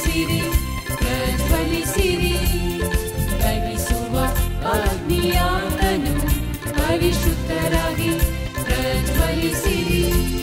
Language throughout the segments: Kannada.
ಪ್ರಜ್ವಲಿಸಿರಿ ಪ್ರಜ್ವಲಿಸಿರಿ ದಹಿಸುವ ಅಗ್ನಿಯಾಗನು ಪರಿಶುದ್ಧರಾಗಿ ಪ್ರಜ್ವಲಿಸಿರಿ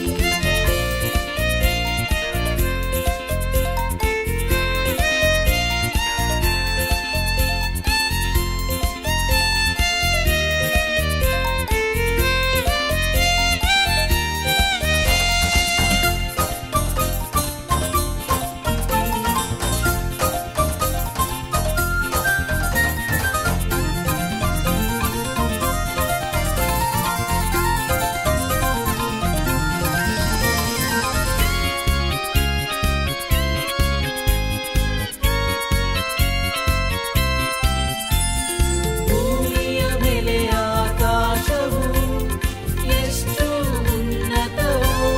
ಭೂಮಿಯ ಮೇಲೆ ಆಕಾಶವು ಎಷ್ಟು ಉನ್ನತವೋ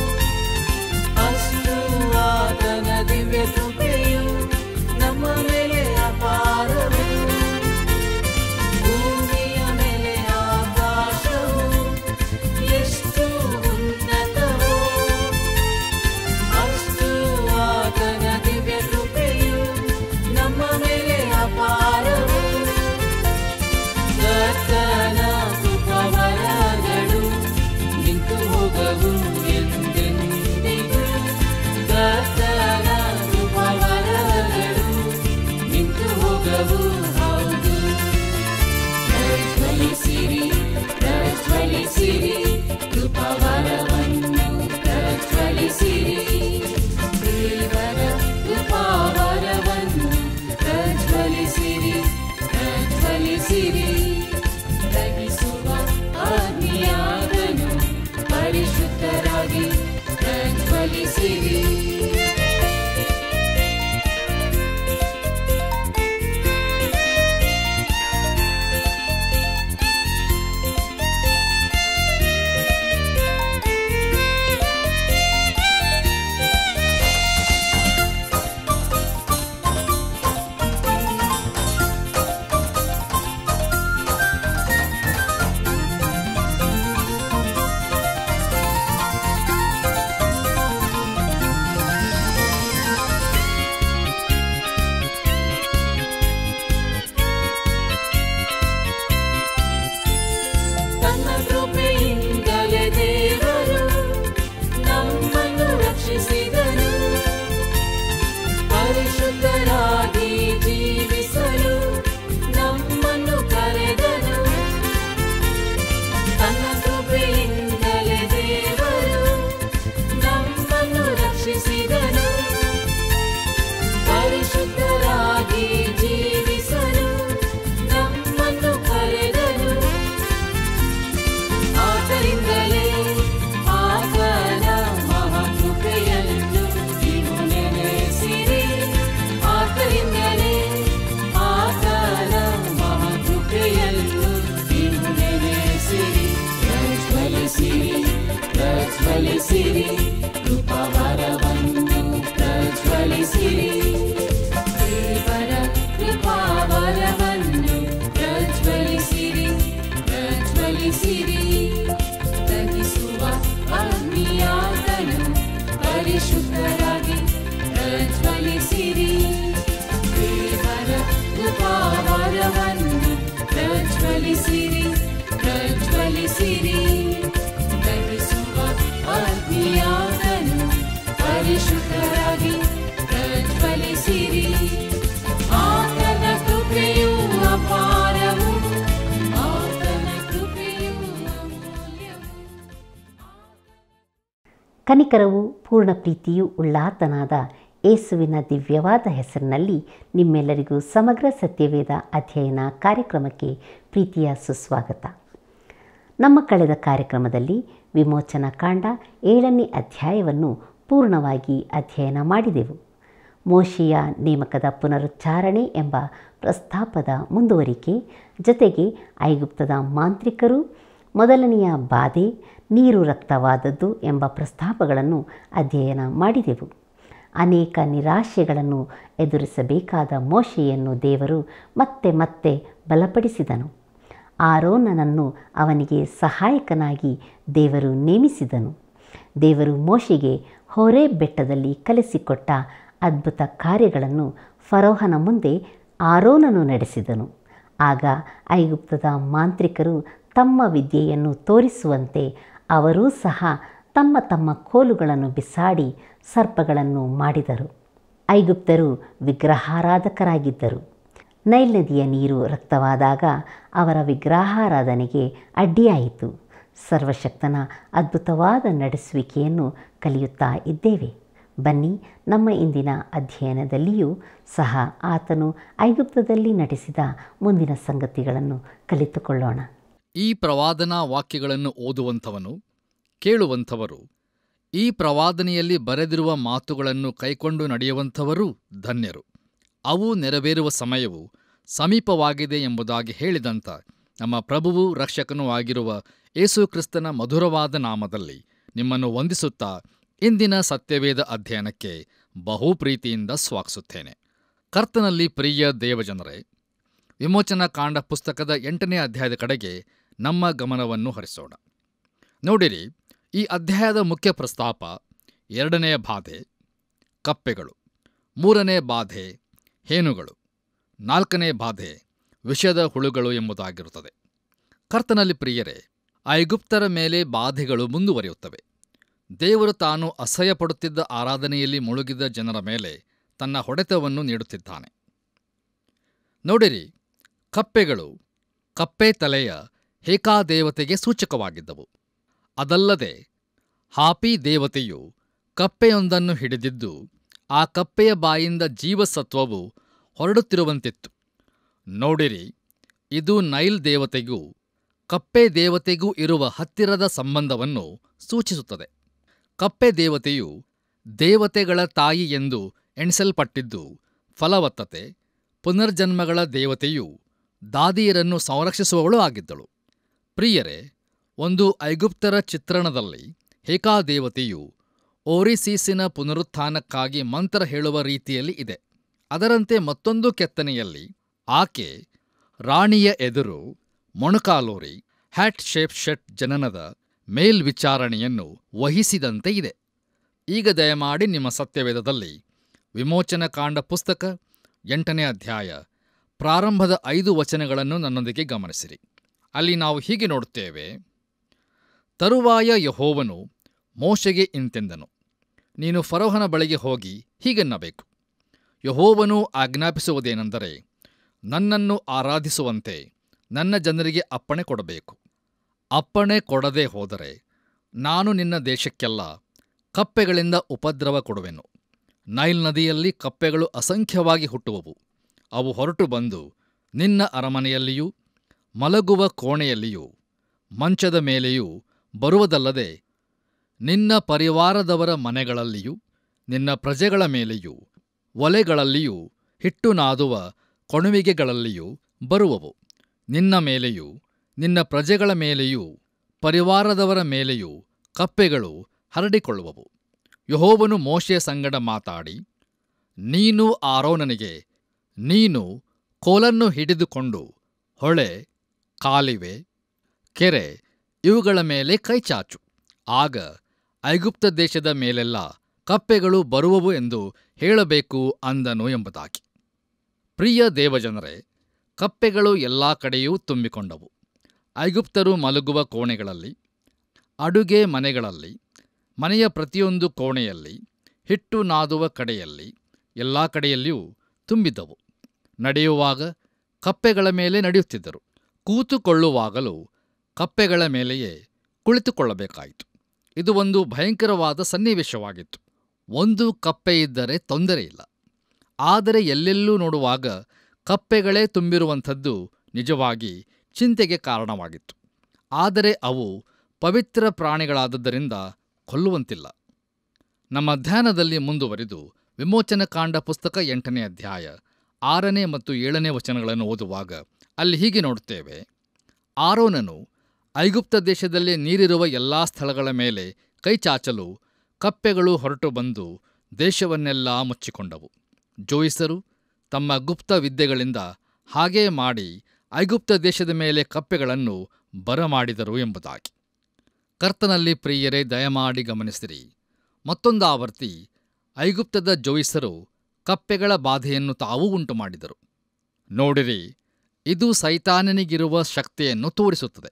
ಅಷ್ಟು ಆತನ ದಿವ್ಯ ಕೃಪೆಯು ನಮ್ಮ ಮೇಲೆ ಅಪಾರವು ಭೂಮಿಯ ಮೇಲೆ ಆಕಾಶವು ಎಷ್ಟು ಉನ್ನತವೋ ಅಷ್ಟು ಆತನ ದಿವ್ಯ ಕೃಪೆಯು ನಮ್ಮ ಮೇಲೆ ಅಪಾರವು ಕರ್ತನ ಕೃಪಾವರಗಳು ನಿಂತು ಹೋಗವು ಎಂದೆಂದಿಗೂ ಕರ್ತನ ಕೃಪಾವರಗಳು ನಿಂತು ಹೋಗವು ಹೌದು ಪ್ರಜ್ವಲಿಸಿರಿ ಪ್ರಜ್ವಲಿಸಿರಿ ಕೃಪಾವರವನ್ನು ಪ್ರಜ್ವಲಿಸಿರಿ ದೇವರ ಕೃಪಾವರವನ್ನು ಪ್ರಜ್ವಲಿಸಿರಿ ಪ್ರಜ್ವಲಿಸಿರಿ ದಹಿಸುವ ಅಗ್ನಿಯಾಗನು ಪರಿಶುದ್ಧರಾಗಿ ಪ್ರಜ್ವಲಿಸಿರಿ ತನ್ನ ಕೃಪೆಯಿಂದಲೇ ದೇವರು ನಮ್ಮನ್ನು ರಕ್ಷಿಸಿದನು ಪರಿಶುದ್ಧರಾಗಿ ಜೀವಿಸಲು ನಮ್ಮನ್ನು ಕರೆದನು ತನ್ನ ಕೃಪೆಯಿಂದಲೇ ದೇವರು ನಮ್ಮನ್ನು ರಕ್ಷಿಸಿದನು ಪರಿಶುದ್ಧರಾಗಿ ಜೀವಿಸಲು ನಮ್ಮನ್ನು ಕರೆದನು ಆದ್ದರಿಂದಲೇ ಆತನ ಮಹಾಕೃಪೆಯನ್ನು ನೀವು ನೆನೆಸಿರಿ ಆದ್ದರಿಂದಲೇ ಆತನ ಮಹಾಕೃಪೆಯನ್ನು ನೀವು ನೆನೆಸಿರಿ ಪ್ರಜ್ವಲಿಸಿರಿ ಪ್ರಜ್ವಲಿಸಿರಿ ಕೃಪಾವರವನ್ನು ಪ್ರಜ್ವಲಿಸಿರಿ ದೇವರ ಕೃಪಾವರವನ್ನು ಪ್ರಜ್ವಲಿಸಿರಿ ಪ್ರಜ್ವಲಿಸಿರಿ ದಹಿಸುವ ಅಗ್ನಿಯಾಗನು ಪರಿಶುದ್ಧರಾಗಿ ಪ್ರಜ್ವಲಿಸಿರಿ ದೇವರ ಕೃಪಾವರವನ್ನು ಪ್ರಜ್ವಲಿಸಿರಿ ಪ್ರಜ್ವಲಿಸಿರಿ ದಹಿಸುವ ಅಗ್ನಿಯಾಗನು ಪರಿಶುದ್ಧರಾಗಿ ಪ್ರಜ್ವಲಿಸಿರಿ ಆತನ ಕೃಪೆಯು ಅಪಾರವು ಆತನ ಕೃಪೆಯು ಅಮೂಲ್ಯವು ಕನಿಕರವು ಪೂರ್ಣ ಪ್ರೀತಿಯೂ ಉಳ್ಳಾತನಾದ ಏಸುವಿನ ದಿವ್ಯವಾದ ಹೆಸರಿನಲ್ಲಿ ನಿಮ್ಮೆಲ್ಲರಿಗೂ ಸಮಗ್ರ ಸತ್ಯವೇದ ಅಧ್ಯಯನ ಕಾರ್ಯಕ್ರಮಕ್ಕೆ ಪ್ರೀತಿಯ ಸುಸ್ವಾಗತ ನಮ್ಮ ಕಳೆದ ಕಾರ್ಯಕ್ರಮದಲ್ಲಿ ವಿಮೋಚನಾ ಕಾಂಡ ಏಳನೇ ಅಧ್ಯಾಯವನ್ನು ಪೂರ್ಣವಾಗಿ ಅಧ್ಯಯನ ಮಾಡಿದೆವು ಮೋಶಿಯ ನೇಮಕದ ಪುನರುಚ್ಚಾರಣೆ ಎಂಬ ಪ್ರಸ್ತಾಪದ ಮುಂದುವರಿಕೆ ಜೊತೆಗೆ ಐಗುಪ್ತದ ಮಾಂತ್ರಿಕರು ಮೊದಲನೆಯ ಬಾಧೆ ನೀರು ರಕ್ತವಾದದ್ದು ಎಂಬ ಪ್ರಸ್ತಾಪಗಳನ್ನು ಅಧ್ಯಯನ ಮಾಡಿದೆವು ಅನೇಕ ನಿರಾಶೆಗಳನ್ನು ಎದುರಿಸಬೇಕಾದ ಮೋಶೆಯನ್ನು ದೇವರು ಮತ್ತೆ ಮತ್ತೆ ಬಲಪಡಿಸಿದನು ಆರೋನನನ್ನು ಅವನಿಗೆ ಸಹಾಯಕನಾಗಿ ದೇವರು ನೇಮಿಸಿದನು ದೇವರು ಮೋಶೆಗೆ ಹೊರೆ ಬೆಟ್ಟದಲ್ಲಿ ಕಲಿಸಿಕೊಟ್ಟ ಅದ್ಭುತ ಕಾರ್ಯಗಳನ್ನು ಫರೋಹನ ಮುಂದೆ ಆರೋನನು ನಡೆಸಿದನು ಆಗ ಐಗುಪ್ತದ ಮಾಂತ್ರಿಕರು ತಮ್ಮ ವಿದ್ಯೆಯನ್ನು ತೋರಿಸುವಂತೆ ಅವರೂ ಸಹ ತಮ್ಮ ತಮ್ಮ ಕೋಲುಗಳನ್ನು ಬಿಸಾಡಿ ಸರ್ಪಗಳನ್ನು ಮಾಡಿದರು ಐಗುಪ್ತರು ವಿಗ್ರಹಾರಾಧಕರಾಗಿದ್ದರು ನೈಲ್ ನದಿಯ ನೀರು ರಕ್ತವಾದಾಗ ಅವರ ವಿಗ್ರಹಾರಾಧನೆಗೆ ಅಡ್ಡಿಯಾಯಿತು ಸರ್ವಶಕ್ತನ ಅದ್ಭುತವಾದ ನಡೆಸುವಿಕೆಯನ್ನು ಕಲಿಯುತ್ತಾ ಇದ್ದೇವೆ ಬನ್ನಿ ನಮ್ಮ ಇಂದಿನ ಅಧ್ಯಯನದಲ್ಲಿಯೂ ಸಹ ಆತನು ಐಗುಪ್ತದಲ್ಲಿ ನಡೆಸಿದ ಮುಂದಿನ ಸಂಗತಿಗಳನ್ನು ಕಲಿತುಕೊಳ್ಳೋಣ ಈ ಪ್ರವಾದನಾ ವಾಕ್ಯಗಳನ್ನು ಓದುವಂಥವನು ಕೇಳುವಂಥವರು ಈ ಪ್ರವಾದನೆಯಲ್ಲಿ ಬರೆದಿರುವ ಮಾತುಗಳನ್ನು ಕೈಕೊಂಡು ನಡೆಯುವಂಥವರೂ ಧನ್ಯರು ಅವು ನೆರವೇರುವ ಸಮಯವು ಸಮೀಪವಾಗಿದೆ ಎಂಬುದಾಗಿ ಹೇಳಿದಂಥ ನಮ್ಮ ಪ್ರಭುವು ರಕ್ಷಕನೂ ಆಗಿರುವ ಯೇಸುಕ್ರಿಸ್ತನ ಮಧುರವಾದ ನಾಮದಲ್ಲಿ ನಿಮ್ಮನ್ನು ವಂದಿಸುತ್ತಾ ಇಂದಿನ ಸತ್ಯವೇದ ಅಧ್ಯಯನಕ್ಕೆ ಬಹು ಪ್ರೀತಿಯಿಂದ ಸ್ವಾಗತಿಸುತ್ತೇನೆ ಕರ್ತನಲ್ಲಿ ಪ್ರಿಯ ದೇವಜನರೇ ವಿಮೋಚನಾ ಕಾಂಡ ಪುಸ್ತಕದ ಎಂಟನೇ ಅಧ್ಯಾಯದ ಕಡೆಗೆ ನಮ್ಮ ಗಮನವನ್ನು ಹರಿಸೋಣ ನೋಡಿರಿ ಈ ಅಧ್ಯಾಯದ ಮುಖ್ಯ ಪ್ರಸ್ತಾಪ ಎರಡನೆಯ ಬಾಧೆ ಕಪ್ಪೆಗಳು ಮೂರನೇ ಬಾಧೆ ಹೇನುಗಳು ನಾಲ್ಕನೇ ಬಾಧೆ ವಿಷದ ಹುಳುಗಳು ಎಂಬುದಾಗಿರುತ್ತದೆ ಕರ್ತನಲ್ಲಿ ಪ್ರಿಯರೇ ಐಗುಪ್ತರ ಮೇಲೆ ಬಾಧೆಗಳು ಮುಂದುವರಿಯುತ್ತವೆ ದೇವರು ತಾನು ಅಸಹ್ಯಪಡುತ್ತಿದ್ದ ಆರಾಧನೆಯಲ್ಲಿ ಮುಳುಗಿದ ಜನರ ಮೇಲೆ ತನ್ನ ಹೊಡೆತವನ್ನು ನೀಡುತ್ತಿದ್ದಾನೆ ನೋಡಿರಿ ಕಪ್ಪೆಗಳು ಕಪ್ಪೆ ತಲೆಯ ಹೇಕಾದೇವತೆಗೆ ಸೂಚಕವಾಗಿದ್ದವು ಅದಲ್ಲದೆ ಹಾಪಿ ದೇವತೆಯು ಕಪ್ಪೆಯೊಂದನ್ನು ಹಿಡಿದಿದ್ದು ಆ ಕಪ್ಪೆಯ ಬಾಯಿಂದ ಜೀವಸತ್ವವು ಹೊರಡುತ್ತಿರುವಂತಿತ್ತು ನೋಡಿರಿ ಇದು ನೈಲ್ ದೇವತೆಗೂ ಕಪ್ಪೆ ದೇವತೆಗೂ ಇರುವ ಹತ್ತಿರದ ಸಂಬಂಧವನ್ನು ಸೂಚಿಸುತ್ತದೆ ಕಪ್ಪೆ ದೇವತೆಯು ದೇವತೆಗಳ ತಾಯಿ ಎಂದು ಎಣಿಸಲ್ಪಟ್ಟಿದ್ದು ಫಲವತ್ತತೆ ಪುನರ್ಜನ್ಮಗಳ ದೇವತೆಯು ದಾದಿಯರನ್ನು ಸಂರಕ್ಷಿಸುವವಳು ಆಗಿದ್ದಳು ಪ್ರಿಯರೇ ಒಂದು ಐಗುಪ್ತರ ಚಿತ್ರಣದಲ್ಲಿ ಹೇಕಾದೇವತೆಯು ಓರಿಸೀಸಿನ ಪುನರುತ್ಥಾನಕ್ಕಾಗಿ ಮಂತ್ರ ಹೇಳುವ ರೀತಿಯಲ್ಲಿ ಇದೆ ಅದರಂತೆ ಮತ್ತೊಂದು ಕೆತ್ತನೆಯಲ್ಲಿ ಆಕೆ ರಾಣಿಯ ಎದುರು ಮೊಣಕಾಲೂರಿ ಹ್ಯಾಟ್ ಶೇಪ್ ಶೆಟ್ ಜನನದ ಮೇಲ್ವಿಚಾರಣೆಯನ್ನು ವಹಿಸಿದಂತೆ ಇದೆ ಈಗ ದಯಮಾಡಿ ನಿಮ್ಮ ಸತ್ಯವೇದದಲ್ಲಿ ವಿಮೋಚನ ಕಾಂಡ ಪುಸ್ತಕ ಎಂಟನೇ ಅಧ್ಯಾಯ ಪ್ರಾರಂಭದ ಐದು ವಚನಗಳನ್ನು ನನ್ನೊಂದಿಗೆ ಗಮನಿಸಿರಿ ಅಲ್ಲಿ ನಾವು ಹೀಗೆ ನೋಡುತ್ತೇವೆ ತರುವಾಯ ಯಹೋವನು ಮೋಶೆಗೆ ಇಂತೆಂದನು ನೀನು ಫರೋಹನ ಬಳಿಗೆ ಹೋಗಿ ಹೀಗೆನ್ನಬೇಕು ಯಹೋವನು ಆಜ್ಞಾಪಿಸುವುದೇನೆಂದರೆ ನನ್ನನ್ನು ಆರಾಧಿಸುವಂತೆ ನನ್ನ ಜನರಿಗೆ ಅಪ್ಪಣೆ ಕೊಡಬೇಕು ಅಪ್ಪಣೆ ಕೊಡದೆ ಹೋದರೆ ನಾನು ನಿನ್ನ ದೇಶಕ್ಕೆಲ್ಲ ಕಪ್ಪೆಗಳಿಂದ ಉಪದ್ರವ ಕೊಡುವೆನು ನೈಲ್ ನದಿಯಲ್ಲಿ ಕಪ್ಪೆಗಳು ಅಸಂಖ್ಯವಾಗಿ ಹುಟ್ಟುವವು ಅವು ಹೊರಟು ಬಂದು ನಿನ್ನ ಅರಮನೆಯಲ್ಲಿಯೂ ಮಲಗುವ ಕೋಣೆಯಲ್ಲಿಯೂ ಮಂಚದ ಮೇಲೆಯೂ ಬರುವುದಲ್ಲದೆ ನಿನ್ನ ಪರಿವಾರದವರ ಮನೆಗಳಲ್ಲಿಯೂ ನಿನ್ನ ಪ್ರಜೆಗಳ ಮೇಲೆಯೂ ಒಲೆಗಳಲ್ಲಿಯೂ ಹಿಟ್ಟು ನಾದುವ ಕೊಣುವಿಗೆಗಳಲ್ಲಿಯೂ ಬರುವವು ನಿನ್ನ ಮೇಲೆಯೂ ನಿನ್ನ ಪ್ರಜೆಗಳ ಮೇಲೆಯೂ ಪರಿವಾರದವರ ಮೇಲೆಯೂ ಕಪ್ಪೆಗಳು ಹರಡಿಕೊಳ್ಳುವವು ಯಹೋವನು ಮೋಶೆಯ ಸಂಗಡ ಮಾತಾಡಿ ನೀನು ಆರೋನನಿಗೆ ನೀನು ಕೋಲನ್ನು ಹಿಡಿದುಕೊಂಡು ಹೊಳೆ ಕಾಲಿವೆ ಕೆರೆ ಇವುಗಳ ಮೇಲೆ ಕೈಚಾಚು ಆಗ ಐಗುಪ್ತ ದೇಶದ ಮೇಲೆಲ್ಲ ಕಪ್ಪೆಗಳು ಬರುವವು ಎಂದು ಹೇಳಬೇಕು ಅಂದನು ಎಂಬುದಾಗಿ ಪ್ರಿಯ ದೇವಜನರೇ ಕಪ್ಪೆಗಳು ಎಲ್ಲಾ ಕಡೆಯೂ ತುಂಬಿಕೊಂಡವು ಐಗುಪ್ತರು ಮಲಗುವ ಕೋಣೆಗಳಲ್ಲಿ ಅಡುಗೆ ಮನೆಗಳಲ್ಲಿ ಮನೆಯ ಪ್ರತಿಯೊಂದು ಕೋಣೆಯಲ್ಲಿ ಹಿಟ್ಟು ನಾದುವ ಕಡೆಯಲ್ಲಿ ಎಲ್ಲ ಕಡೆಯಲ್ಲಿಯೂ ತುಂಬಿದ್ದವು ನಡೆಯುವಾಗ ಕಪ್ಪೆಗಳ ಮೇಲೆ ನಡೆಯುತ್ತಿದ್ದರು ಕೂತುಕೊಳ್ಳುವಾಗಲೂ ಕಪ್ಪೆಗಳ ಮೇಲೆಯೇ ಕುಳಿತುಕೊಳ್ಳಬೇಕಾಯಿತು ಇದು ಒಂದು ಭಯಂಕರವಾದ ಸನ್ನಿವೇಶವಾಗಿತ್ತು ಒಂದು ಕಪ್ಪೆ ಇದ್ದರೆ ತೊಂದರೆ ಇಲ್ಲ ಆದರೆ ಎಲ್ಲೆಲ್ಲೂ ನೋಡುವಾಗ ಕಪ್ಪೆಗಳೇ ತುಂಬಿರುವಂಥದ್ದು ನಿಜವಾಗಿ ಚಿಂತೆಗೆ ಕಾರಣವಾಗಿತ್ತು ಆದರೆ ಅವು ಪವಿತ್ರ ಪ್ರಾಣಿಗಳಾದದ್ದರಿಂದ ಕೊಲ್ಲುವಂತಿಲ್ಲ ನಮ್ಮ ಧ್ಯಾನದಲ್ಲಿ ಮುಂದುವರಿದು ವಿಮೋಚನಕಾಂಡ ಪುಸ್ತಕ ಎಂಟನೇ ಅಧ್ಯಾಯ ಆರನೇ ಮತ್ತು ಏಳನೇ ವಚನಗಳನ್ನು ಓದುವಾಗ ಅಲ್ಲಿ ಹೀಗೆ ನೋಡುತ್ತೇವೆ ಆರೋನನು ಐಗುಪ್ತ ದೇಶದಲ್ಲಿ ನೀರಿರುವ ಎಲ್ಲಾ ಸ್ಥಳಗಳ ಮೇಲೆ ಕೈಚಾಚಲು ಕಪ್ಪೆಗಳು ಹೊರಟು ಬಂದು ದೇಶವನ್ನೆಲ್ಲ ಮುಚ್ಚಿಕೊಂಡವು ಜೋಯಿಸರು ತಮ್ಮ ಗುಪ್ತ ವಿದ್ಯೆಗಳಿಂದ ಹಾಗೇ ಮಾಡಿ ಐಗುಪ್ತ ದೇಶದ ಮೇಲೆ ಕಪ್ಪೆಗಳನ್ನು ಬರಮಾಡಿದರು ಎಂಬುದಾಗಿ ಕರ್ತನಲ್ಲಿ ಪ್ರಿಯರೇ ದಯಮಾಡಿ ಗಮನಿಸಿರಿ ಮತ್ತೊಂದು ಆವರ್ತಿ ಐಗುಪ್ತದ ಜೋಯಿಸರು ಕಪ್ಪೆಗಳ ಬಾಧೆಯನ್ನು ತಾವೂ ಉಂಟು ಮಾಡಿದರು ನೋಡಿರಿ ಇದು ಸೈತಾನನಿಗಿರುವ ಶಕ್ತಿಯನ್ನು ತೋರಿಸುತ್ತದೆ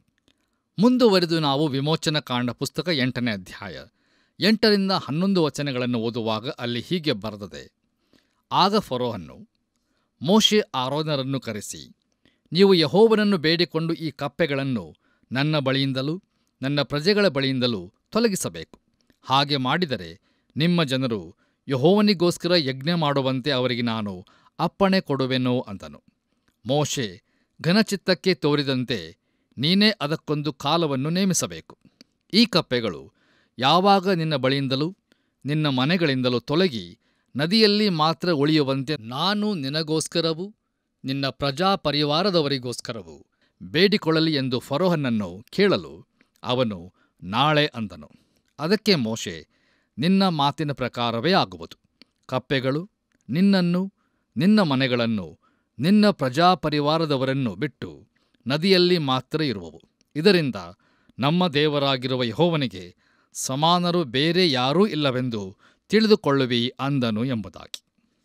ಮುಂದುವರೆದು ನಾವು ವಿಮೋಚನ ಕಾಂಡ ಪುಸ್ತಕ ಎಂಟನೇ ಅಧ್ಯಾಯ ಎಂಟರಿಂದ ಹನ್ನೊಂದು ವಚನಗಳನ್ನು ಓದುವಾಗ ಅಲ್ಲಿ ಹೀಗೆ ಬರೆದದೆ ಆಗ ಫರೋಹನ್ನು ಮೋಶೆ ಆರೋನರನ್ನು ಕರೆಸಿ ನೀವು ಯಹೋವನನ್ನು ಬೇಡಿಕೊಂಡು ಈ ಕಪ್ಪೆಗಳನ್ನು ನನ್ನ ಬಳಿಯಿಂದಲೂ ನನ್ನ ಪ್ರಜೆಗಳ ಬಳಿಯಿಂದಲೂ ತೊಲಗಿಸಬೇಕು ಹಾಗೆ ಮಾಡಿದರೆ ನಿಮ್ಮ ಜನರು ಯಹೋವನಿಗೋಸ್ಕರ ಯಜ್ಞ ಮಾಡುವಂತೆ ಅವರಿಗೆ ನಾನು ಅಪ್ಪಣೆ ಕೊಡುವೆನೋ ಅಂತನು ಮೋಶೆ ಘನಚಿತ್ತಕ್ಕೆ ತೋರಿದಂತೆ ನೀನೇ ಅದಕ್ಕೊಂದು ಕಾಲವನ್ನು ನೇಮಿಸಬೇಕು ಈ ಕಪ್ಪೆಗಳು ಯಾವಾಗ ನಿನ್ನ ಬಳಿಯಿಂದಲೂ ನಿನ್ನ ಮನೆಗಳಿಂದಲೂ ತೊಲಗಿ ನದಿಯಲ್ಲಿ ಮಾತ್ರ ಉಳಿಯುವಂತೆ ನಾನು ನಿನಗೋಸ್ಕರವೂ ನಿನ್ನ ಪ್ರಜಾ ಪರಿವಾರದವರಿಗೋಸ್ಕರವೂ ಬೇಡಿಕೊಳ್ಳಲಿ ಎಂದು ಫರೋಹನನ್ನು ಕೇಳಲು ಅವನು ನಾಳೆ ಅಂದನು ಅದಕ್ಕೆ ಮೋಶೆ ನಿನ್ನ ಮಾತಿನ ಪ್ರಕಾರವೇ ಆಗುವುದು ಕಪ್ಪೆಗಳು ನಿನ್ನನ್ನು ನಿನ್ನ ಮನೆಗಳನ್ನು ನಿನ್ನ ಪ್ರಜಾ ಪರಿವಾರದವರನ್ನು ಬಿಟ್ಟು ನದಿಯಲ್ಲಿ ಮಾತ್ರ ಇರುವವು ಇದರಿಂದ ನಮ್ಮ ದೇವರಾಗಿರುವ ಯಹೋವನಿಗೆ ಸಮಾನರು ಬೇರೆ ಯಾರೂ ಇಲ್ಲವೆಂದು ತಿಳಿದುಕೊಳ್ಳುವಿ ಅಂದನು ಎಂಬುದಾಗಿ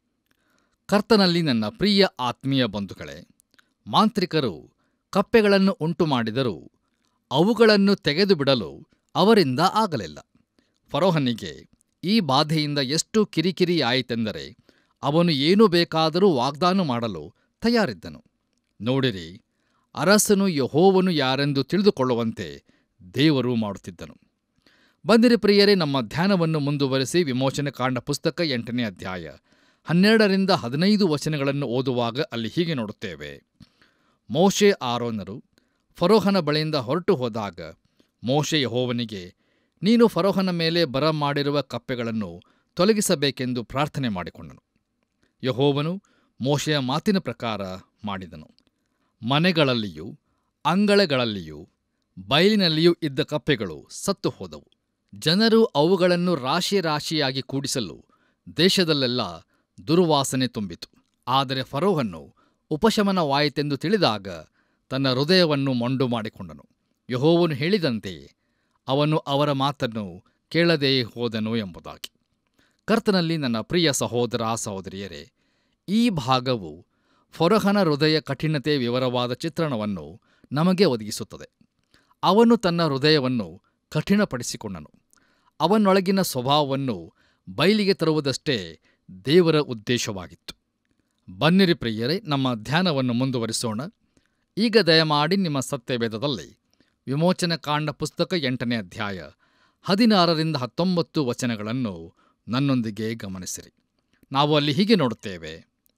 ಕರ್ತನಲ್ಲಿ ನನ್ನ ಪ್ರಿಯ ಆತ್ಮೀಯ ಬಂಧುಗಳೇ ಮಾಂತ್ರಿಕರು ಕಪ್ಪೆಗಳನ್ನು ಉಂಟು ಮಾಡಿದರೂ ಅವುಗಳನ್ನು ತೆಗೆದುಬಿಡಲು ಅವರಿಂದ ಆಗಲಿಲ್ಲ ಫರೋಹನಿಗೆ ಈ ಬಾಧೆಯಿಂದ ಎಷ್ಟು ಕಿರಿಕಿರಿಯಾಯಿತೆಂದರೆ ಅವನು ಏನು ಬೇಕಾದರೂ ವಾಗ್ದಾನ ಮಾಡಲು ತಯಾರಿದ್ದನು ನೋಡಿರಿ ಅರಸನು ಯಹೋವನು ಯಾರೆಂದು ತಿಳಿದುಕೊಳ್ಳುವಂತೆ ದೇವರು ಮಾಡುತ್ತಿದ್ದನು ಬಂದಿರಿ ಪ್ರಿಯರೇ ನಮ್ಮ ಧ್ಯಾನವನ್ನು ಮುಂದುವರೆಸಿ ವಿಮೋಚನೆ ಕಾಂಡ ಪುಸ್ತಕ ಎಂಟನೇ ಅಧ್ಯಾಯ ಹನ್ನೆರಡರಿಂದ ಹದಿನೈದು ವಚನಗಳನ್ನು ಓದುವಾಗ ಅಲ್ಲಿ ಹೀಗೆ ನೋಡುತ್ತೇವೆ ಮೋಶೆ ಆರೋನರು ಫರೋಹನ ಬಳಿಯಿಂದ ಹೊರಟು ಹೋದಾಗ ಮೋಶೆ ಯಹೋವನಿಗೆ ನೀನು ಫರೋಹನ ಮೇಲೆ ಬರಮಾಡಿರುವ ಕಪ್ಪೆಗಳನ್ನು ತೊಲಗಿಸಬೇಕೆಂದು ಪ್ರಾರ್ಥನೆ ಮಾಡಿಕೊಂಡನು ಯಹೋವನು ಮೋಶೆಯ ಮಾತಿನ ಪ್ರಕಾರ ಮಾಡಿದನು ಮನೆಗಳಲ್ಲಿಯೂ ಅಂಗಳಗಳಲ್ಲಿಯೂ ಬಯಲಿನಲ್ಲಿಯೂ ಇದ್ದ ಕಪ್ಪೆಗಳು ಸತ್ತು ಹೋದವು ಜನರು ಅವುಗಳನ್ನು ರಾಶಿ ರಾಶಿಯಾಗಿ ಕೂಡಿಸಲು ದೇಶದಲ್ಲೆಲ್ಲ ದುರ್ವಾಸನೆ ತುಂಬಿತು ಆದರೆ ಫರೋಹನ್ನು ಉಪಶಮನವಾಯಿತೆಂದು ತಿಳಿದಾಗ ತನ್ನ ಹೃದಯವನ್ನು ಮೊಂಡು ಮಾಡಿಕೊಂಡನು ಯಹೋವನು ಹೇಳಿದಂತೆಯೇ ಅವನು ಅವರ ಮಾತನ್ನು ಕೇಳದೇ ಹೋದನು ಎಂಬುದಾಗಿ ಕರ್ತನಲ್ಲಿ ನನ್ನ ಪ್ರಿಯ ಸಹೋದರ ಸಹೋದರಿಯರೇ ಈ ಭಾಗವು ಫೊರಹನ ಹೃದಯ ಕಠಿಣತೆ ವಿವರವಾದ ಚಿತ್ರಣವನ್ನು ನಮಗೆ ಒದಗಿಸುತ್ತದೆ ಅವನು ತನ್ನ ಹೃದಯವನ್ನು ಕಠಿಣಪಡಿಸಿಕೊಂಡನು ಅವನೊಳಗಿನ ಸ್ವಭಾವವನ್ನು ಬಯಲಿಗೆ ತರುವುದಷ್ಟೇ ದೇವರ ಉದ್ದೇಶವಾಗಿತ್ತು ಬನ್ನಿರಿ ಪ್ರಿಯರೇ ನಮ್ಮ ಧ್ಯಾನವನ್ನು ಮುಂದುವರಿಸೋಣ ಈಗ ದಯಮಾಡಿ ನಿಮ್ಮ ಸತ್ಯವೇದದಲ್ಲಿ ವಿಮೋಚನ ಕಾಂಡ ಪುಸ್ತಕ ಎಂಟನೇ ಅಧ್ಯಾಯ ಹದಿನಾರರಿಂದ ಹತ್ತೊಂಬತ್ತು ವಚನಗಳನ್ನು ನನ್ನೊಂದಿಗೆ ಗಮನಿಸಿರಿ ನಾವು ಅಲ್ಲಿ ಹೀಗೆ ನೋಡುತ್ತೇವೆ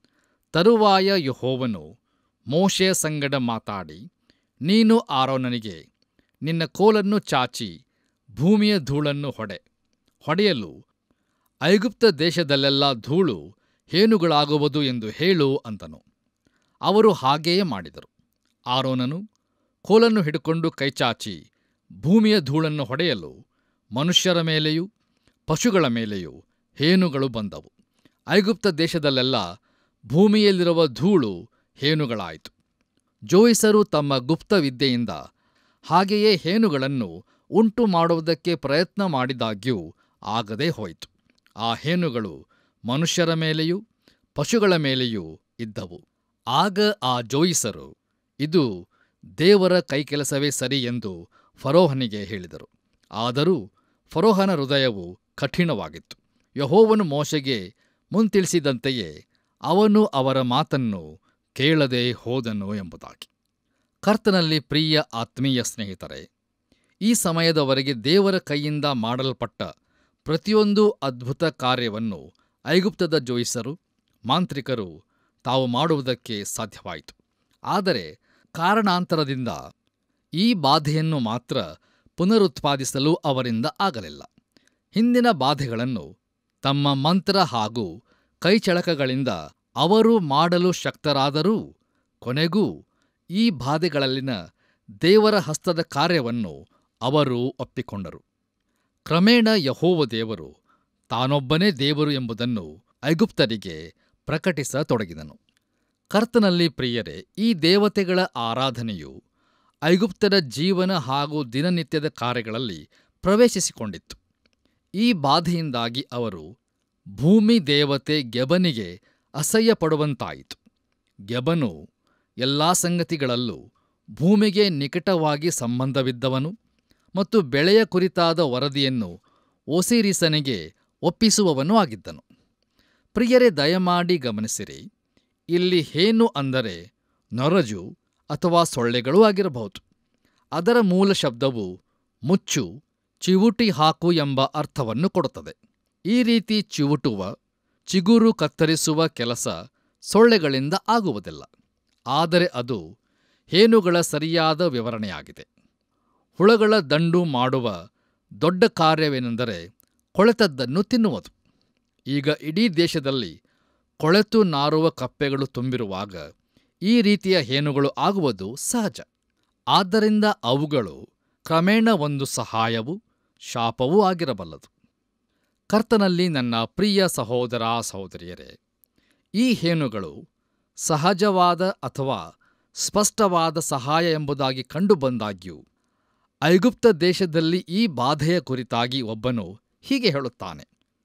ತರುವಾಯ ಯಹೋವನು ಮೋಶೆಯ ಸಂಗಡ ಮಾತಾಡಿ ನೀನು ಆರೋನನಿಗೆ ನಿನ್ನ ಕೋಲನ್ನು ಚಾಚಿ ಭೂಮಿಯ ಧೂಳನ್ನು ಹೊಡೆ ಹೊಡೆಯಲು ಐಗುಪ್ತ ದೇಶದಲ್ಲೆಲ್ಲ ಧೂಳು ಹೇನುಗಳಾಗುವುದು ಎಂದು ಹೇಳು ಅಂತನು ಅವರು ಹಾಗೆಯೇ ಮಾಡಿದರು ಆರೋನನು ಕೋಲನ್ನು ಹಿಡ್ಕೊಂಡು ಕೈಚಾಚಿ ಭೂಮಿಯ ಧೂಳನ್ನು ಹೊಡೆಯಲು ಮನುಷ್ಯರ ಮೇಲೆಯೂ ಪಶುಗಳ ಮೇಲೆಯೂ ಹೇನುಗಳು ಬಂದವು ಐಗುಪ್ತ ದೇಶದಲ್ಲೆಲ್ಲ ಭೂಮಿಯಲ್ಲಿರುವ ಧೂಳು ಹೇನುಗಳಾಯಿತು ಜೋಯಿಸರು ತಮ್ಮ ಗುಪ್ತ ವಿದ್ಯೆಯಿಂದ ಹಾಗೆಯೇ ಹೇನುಗಳನ್ನು ಉಂಟು ಮಾಡುವುದಕ್ಕೆ ಪ್ರಯತ್ನ ಮಾಡಿದಾಗ್ಯೂ ಆಗದೇ ಹೋಯಿತು ಆ ಹೇನುಗಳು ಮನುಷ್ಯರ ಮೇಲೆಯೂ ಪಶುಗಳ ಮೇಲೆಯೂ ಇದ್ದವು ಆಗ ಆ ಜೋಯಿಸರು ಇದು ದೇವರ ಕೈಕೆಲಸವೇ ಸರಿ ಎಂದು ಫರೋಹನಿಗೆ ಹೇಳಿದರು ಆದರೂ ಫರೋಹನ ಹೃದಯವು ಕಠಿಣವಾಗಿತ್ತು ಯಹೋವನು ಮೋಶೆಗೆ ಮುಂತಿಳಿಸಿದಂತೆಯೇ ಅವನು ಅವರ ಮಾತನ್ನು ಕೇಳದೆ ಹೋದನು ಎಂಬುದಾಗಿ ಕರ್ತನಲ್ಲಿ ಪ್ರಿಯ ಆತ್ಮೀಯ ಸ್ನೇಹಿತರೆ ಈ ಸಮಯದವರೆಗೆ ದೇವರ ಕೈಯಿಂದ ಮಾಡಲ್ಪಟ್ಟ ಪ್ರತಿಯೊಂದು ಅದ್ಭುತ ಕಾರ್ಯವನ್ನು ಐಗುಪ್ತದ ಜೋಯಿಸರು ಮಾಂತ್ರಿಕರು ತಾವು ಮಾಡುವುದಕ್ಕೆ ಸಾಧ್ಯವಾಯಿತು ಆದರೆ ಕಾರಣಾಂತರದಿಂದ ಈ ಬಾಧೆಯನ್ನು ಮಾತ್ರ ಪುನರುತ್ಪಾದಿಸಲು ಅವರಿಂದ ಆಗಲಿಲ್ಲ ಹಿಂದಿನ ಬಾಧೆಗಳನ್ನು ತಮ್ಮ ಮಂತ್ರ ಹಾಗೂ ಕೈಚಳಕಗಳಿಂದ ಅವರು ಮಾಡಲು ಶಕ್ತರಾದರೂ ಕೊನೆಗೂ ಈ ಬಾಧೆಗಳಲ್ಲಿನ ದೇವರ ಹಸ್ತದ ಕಾರ್ಯವನ್ನು ಅವರು ಒಪ್ಪಿಕೊಂಡರು ಕ್ರಮೇಣ ಯಹೋವ ದೇವರು ತಾನೊಬ್ಬನೇ ದೇವರು ಎಂಬುದನ್ನು ಐಗುಪ್ತರಿಗೆ ಪ್ರಕಟಿಸತೊಡಗಿದನು ಕರ್ತನಲ್ಲಿ ಪ್ರಿಯರೇ ಈ ದೇವತೆಗಳ ಆರಾಧನೆಯು ಐಗುಪ್ತರ ಜೀವನ ಹಾಗೂ ದಿನನಿತ್ಯದ ಕಾರ್ಯಗಳಲ್ಲಿ ಪ್ರವೇಶಿಸಿಕೊಂಡಿತ್ತು ಈ ಬಾಧೆಯಿಂದಾಗಿ ಅವರು ಭೂಮಿ ದೇವತೆ ಗೆಬನಿಗೆ ಅಸಹ್ಯ ಪಡುವಂತಾಯಿತು ಗೆಬನು ಎಲ್ಲ ಸಂಗತಿಗಳಲ್ಲೂ ಭೂಮಿಗೆ ನಿಕಟವಾಗಿ ಸಂಬಂಧವಿದ್ದವನು ಮತ್ತು ಬೆಳೆಯ ಕುರಿತಾದ ವರದಿಯನ್ನು ಓಸಿರಿಸನಿಗೆ ಒಪ್ಪಿಸುವವನೂ ಆಗಿದ್ದನು ಪ್ರಿಯರೇ ದಯಮಾಡಿ ಗಮನಿಸಿರಿ ಇಲ್ಲಿ ಹೇನು ಅಂದರೆ ನೊರಜು ಅಥವಾ ಸೊಳ್ಳೆಗಳೂ ಆಗಿರಬಹುದು ಅದರ ಮೂಲ ಶಬ್ದವು ಮುಚ್ಚು ಚಿವುಟಿ ಹಾಕು ಎಂಬ ಅರ್ಥವನ್ನು ಕೊಡುತ್ತದೆ ಈ ರೀತಿ ಚಿವುಟುವ ಚಿಗುರು ಕತ್ತರಿಸುವ ಕೆಲಸ ಸೊಳ್ಳೆಗಳಿಂದ ಆಗುವುದಿಲ್ಲ ಆದರೆ ಅದು ಹೇನುಗಳ ಸರಿಯಾದ ವಿವರಣೆಯಾಗಿದೆ ಹುಳಗಳ ದಂಡು ಮಾಡುವ ದೊಡ್ಡ ಕಾರ್ಯವೇನೆಂದರೆ ಕೊಳೆತದ್ದನ್ನು ತಿನ್ನುವುದು ಈಗ ಇಡೀ ದೇಶದಲ್ಲಿ ಕೊಳೆತು ನಾರುವ ಕಪ್ಪೆಗಳು ತುಂಬಿರುವಾಗ ಈ ರೀತಿಯ ಹೇನುಗಳು ಆಗುವುದು ಸಹಜ ಆದ್ದರಿಂದ ಅವುಗಳು ಕ್ರಮೇಣ ಒಂದು ಸಹಾಯವೂ ಶಾಪವೂ ಆಗಿರಬಲ್ಲದು ಕರ್ತನಲ್ಲಿ ನನ್ನ ಪ್ರಿಯ ಸಹೋದರ ಸಹೋದರಿಯರೇ ಈ ಹೇನುಗಳು ಸಹಜವಾದ ಅಥವಾ ಸ್ಪಷ್ಟವಾದ ಸಹಾಯ ಎಂಬುದಾಗಿ ಕಂಡುಬಂದಾಗ್ಯೂ ಐಗುಪ್ತ ದೇಶದಲ್ಲಿ ಈ ಬಾಧೆಯ ಕುರಿತಾಗಿ ಒಬ್ಬನು ಹೀಗೆ ಹೇಳುತ್ತಾನೆ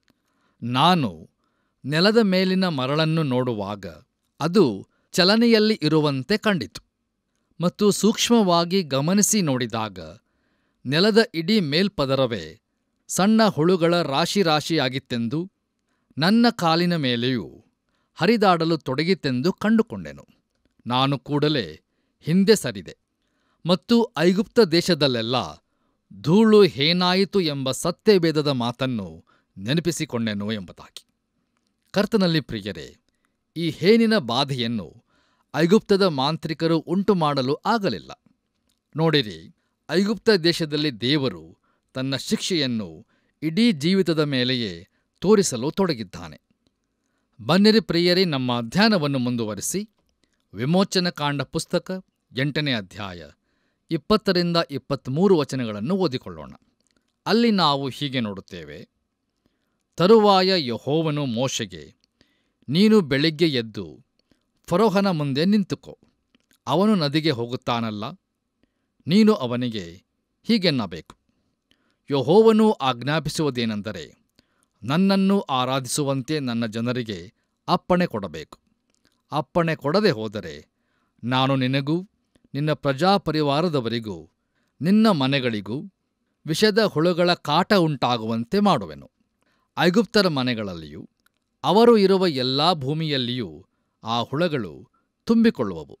ನಾನು ನೆಲದ ಮೇಲಿನ ಮರಳನ್ನು ನೋಡುವಾಗ ಅದು ಚಲನೆಯಲ್ಲಿ ಇರುವಂತೆ ಕಂಡಿತು ಮತ್ತು ಸೂಕ್ಷ್ಮವಾಗಿ ಗಮನಿಸಿ ನೋಡಿದಾಗ ನೆಲದ ಇಡೀ ಮೇಲ್ಪದರವೇ ಸಣ್ಣ ಹುಳುಗಳ ರಾಶಿ ರಾಶಿಯಾಗಿತ್ತೆಂದು ನನ್ನ ಕಾಲಿನ ಮೇಲೆಯೂ ಹರಿದಾಡಲು ತೊಡಗಿತೆಂದು ಕಂಡುಕೊಂಡೆನು ನಾನು ಕೂಡಲೇ ಹಿಂದೆ ಸರಿದೆ ಮತ್ತು ಐಗುಪ್ತ ದೇಶದಲ್ಲೆಲ್ಲ ಧೂಳು ಹೇನಾಯಿತು ಎಂಬ ಸತ್ಯವೇದದ ಮಾತನ್ನು ನೆನಪಿಸಿಕೊಂಡೆನು ಎಂಬುದಾಗಿ ಕರ್ತನಲ್ಲಿ ಪ್ರಿಯರೇ ಈ ಹೇನಿನ ಬಾಧೆಯನ್ನು ಐಗುಪ್ತದ ಮಾಂತ್ರಿಕರು ಉಂಟುಮಾಡಲು ಆಗಲಿಲ್ಲ ನೋಡಿರಿ ಐಗುಪ್ತ ದೇಶದಲ್ಲಿ ದೇವರು ತನ್ನ ಶಿಕ್ಷೆಯನ್ನು ಇಡೀ ಜೀವಿತದ ಮೇಲೆಯೇ ತೋರಿಸಲು ತೊಡಗಿದ್ದಾನೆ ಬನ್ನಿರಿ ಪ್ರಿಯರೇ ನಮ್ಮ ಧ್ಯಾನವನ್ನು ಮುಂದುವರಿಸಿ ವಿಮೋಚನ ಕಾಂಡ ಪುಸ್ತಕ ಎಂಟನೇ ಅಧ್ಯಾಯ ಇಪ್ಪತ್ತರಿಂದ ಇಪ್ಪತ್ತ್ಮೂರು ವಚನಗಳನ್ನು ಓದಿಕೊಳ್ಳೋಣ ಅಲ್ಲಿ ನಾವು ಹೀಗೆ ನೋಡುತ್ತೇವೆ ತರುವಾಯ ಯಹೋವನು ಮೋಶೆಗೆ ನೀನು ಬೆಳಿಗ್ಗೆ ಎದ್ದು ಫರೋಹನ ಮುಂದೆ ನಿಂತುಕೋ ಅವನು ನದಿಗೆ ಹೋಗುತ್ತಾನಲ್ಲ ನೀನು ಅವನಿಗೆ ಹೀಗೆನ್ನಬೇಕು ಯಹೋವನು ಆಜ್ಞಾಪಿಸುವುದೇನೆಂದರೆ ನನ್ನನ್ನು ಆರಾಧಿಸುವಂತೆ ನನ್ನ ಜನರಿಗೆ ಅಪ್ಪಣೆ ಕೊಡಬೇಕು ಅಪ್ಪಣೆ ಕೊಡದೆ ಹೋದರೆ ನಾನು ನಿನಗೂ ನಿನ್ನ ಪ್ರಜಾಪರಿವಾರದವರಿಗೂ ನಿನ್ನ ಮನೆಗಳಿಗೂ ವಿಷದ ಹುಳುಗಳ ಕಾಟ ಉಂಟಾಗುವಂತೆ ಮಾಡುವೆನು ಐಗುಪ್ತರ ಮನೆಗಳಲ್ಲಿಯೂ ಅವರು ಇರುವ ಎಲ್ಲಾ ಭೂಮಿಯಲ್ಲಿಯೂ ಆ ಹುಳಗಳು ತುಂಬಿಕೊಳ್ಳುವವು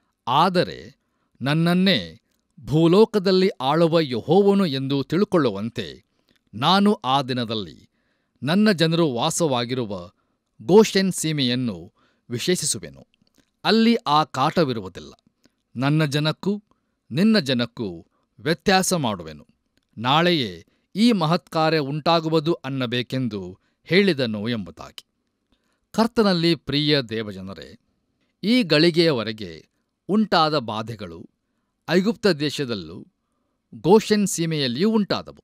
ಆದರೆ ನನ್ನನ್ನೇ ಭೂಲೋಕದಲ್ಲಿ ಆಳುವ ಯಹೋವನು ಎಂದು ತಿಳುಕೊಳ್ಳುವಂತೆ ನಾನು ಆ ದಿನದಲ್ಲಿ ನನ್ನ ಜನರು ವಾಸವಾಗಿರುವ ಗೋಷೆನ್ ಸೀಮೆಯನ್ನು ವಿಶೇಷಿಸುವೆನು ಅಲ್ಲಿ ಆ ಕಾಟವಿರುವುದಿಲ್ಲ ನನ್ನ ಜನಕ್ಕೂ ನಿನ್ನ ಜನಕ್ಕೂ ವ್ಯತ್ಯಾಸ ಮಾಡುವೆನು ನಾಳೆಯೇ ಈ ಮಹತ್ಕಾರ್ಯ ಉಂಟಾಗುವುದು ಅನ್ನಬೇಕೆಂದು ಹೇಳಿದನು ಎಂಬುದಾಗಿ ಕರ್ತನಲ್ಲಿ ಪ್ರಿಯ ದೇವಜನರೇ ಈ ಗಳಿಗೆಯವರೆಗೆ ಉಂಟಾದ ಬಾಧೆಗಳು ಐಗುಪ್ತ ದೇಶದಲ್ಲೂ ಗೋಷೆನ್ ಸೀಮೆಯಲ್ಲಿಯೂ ಉಂಟಾದವು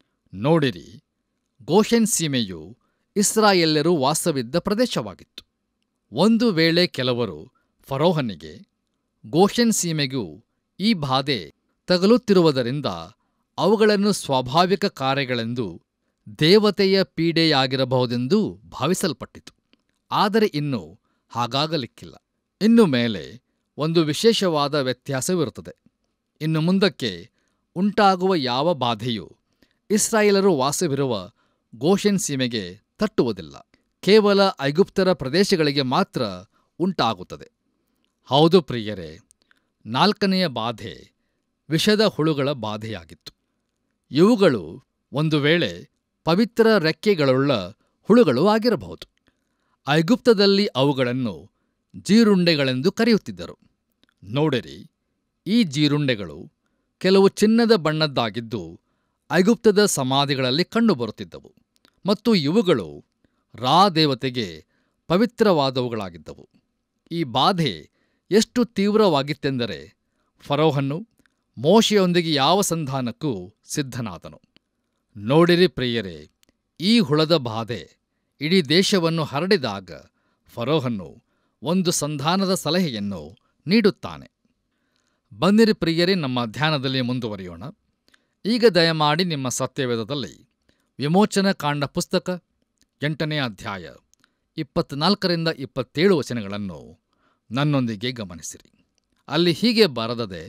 ನೋಡಿರಿ ಗೋಷೆನ್ ಸೀಮೆಯು ಇಸ್ರಾಯೆಲ್ಲರೂ ವಾಸವಿದ್ದ ಪ್ರದೇಶವಾಗಿತ್ತು ಒಂದು ವೇಳೆ ಕೆಲವರು ಫರೋಹನಿಗೆ ಗೋಷೆನ್ ಸೀಮೆಗೂ ಈ ಬಾಧೆ ತಗಲುತ್ತಿರುವುದರಿಂದ ಅವುಗಳನ್ನು ಸ್ವಾಭಾವಿಕ ಕಾರ್ಯಗಳೆಂದು ದೇವತೆಯ ಪೀಡೆಯಾಗಿರಬಹುದೆಂದು ಭಾವಿಸಲ್ಪಟ್ಟಿತು ಆದರೆ ಇನ್ನು ಹಾಗಾಗಲಿಕ್ಕಿಲ್ಲ ಇನ್ನು ಮೇಲೆ ಒಂದು ವಿಶೇಷವಾದ ವ್ಯತ್ಯಾಸವಿರುತ್ತದೆ ಇನ್ನು ಮುಂದಕ್ಕೆ ಉಂಟಾಗುವ ಯಾವ ಬಾಧೆಯೂ ಇಸ್ರಾಯೇಲರು ವಾಸವಿರುವ ಗೋಷೆನ್ ಸೀಮೆಗೆ ತಟ್ಟುವುದಿಲ್ಲ ಕೇವಲ ಐಗುಪ್ತರ ಪ್ರದೇಶಗಳಿಗೆ ಮಾತ್ರ ಉಂಟಾಗುತ್ತದೆ ಹೌದು ಪ್ರಿಯರೇ ನಾಲ್ಕನೆಯ ಬಾಧೆ ವಿಷದ ಹುಳುಗಳ ಬಾಧೆಯಾಗಿತ್ತು ಇವುಗಳು ಒಂದು ವೇಳೆ ಪವಿತ್ರ ರೆಕ್ಕೆಗಳುಳ್ಳ ಹುಳುಗಳು ಆಗಿರಬಹುದು ಐಗುಪ್ತದಲ್ಲಿ ಅವುಗಳನ್ನು ಜೀರುಂಡೆಗಳೆಂದು ಕರೆಯುತ್ತಿದ್ದರು ನೋಡಿರಿ ಈ ಜೀರುಂಡೆಗಳು ಕೆಲವು ಚಿನ್ನದ ಬಣ್ಣದ್ದಾಗಿದ್ದು ಐಗುಪ್ತದ ಸಮಾಧಿಗಳಲ್ಲಿ ಕಂಡುಬರುತ್ತಿದ್ದವು ಮತ್ತು ಇವುಗಳು ರಾ ದೇವತೆಗೆ ಪವಿತ್ರವಾದವುಗಳಾಗಿದ್ದವು ಈ ಬಾಧೆ ಎಷ್ಟು ತೀವ್ರವಾಗಿತ್ತೆಂದರೆ ಫರೋಹನ್ನು ಮೋಶೆಯೊಂದಿಗೆ ಯಾವ ಸಂಧಾನಕ್ಕೂ ಸಿದ್ಧನಾದನು ನೋಡಿರಿ ಪ್ರಿಯರೇ ಈ ಹುಳದ ಬಾಧೆ ಇಡೀ ದೇಶವನ್ನು ಹರಡಿದಾಗ ಫರೋಹನ್ನು ಒಂದು ಸಂಧಾನದ ಸಲಹೆಯನ್ನು ನೀಡುತ್ತಾನೆ ಬನ್ನಿರಿ ಪ್ರಿಯರೇ ನಮ್ಮ ಧ್ಯಾನದಲ್ಲಿ ಮುಂದುವರಿಯೋಣ ಈಗ ದಯಮಾಡಿ ನಿಮ್ಮ ಸತ್ಯವೇದದಲ್ಲಿ ವಿಮೋಚನ ಕಾಂಡ ಪುಸ್ತಕ ಎಂಟನೇ ಅಧ್ಯಾಯ ಇಪ್ಪತ್ನಾಲ್ಕರಿಂದ ಇಪ್ಪತ್ತೇಳು ವಚನಗಳನ್ನು ನನ್ನೊಂದಿಗೆ ಗಮನಿಸಿರಿ ಅಲ್ಲಿ ಹೀಗೆ ಬರದದೆ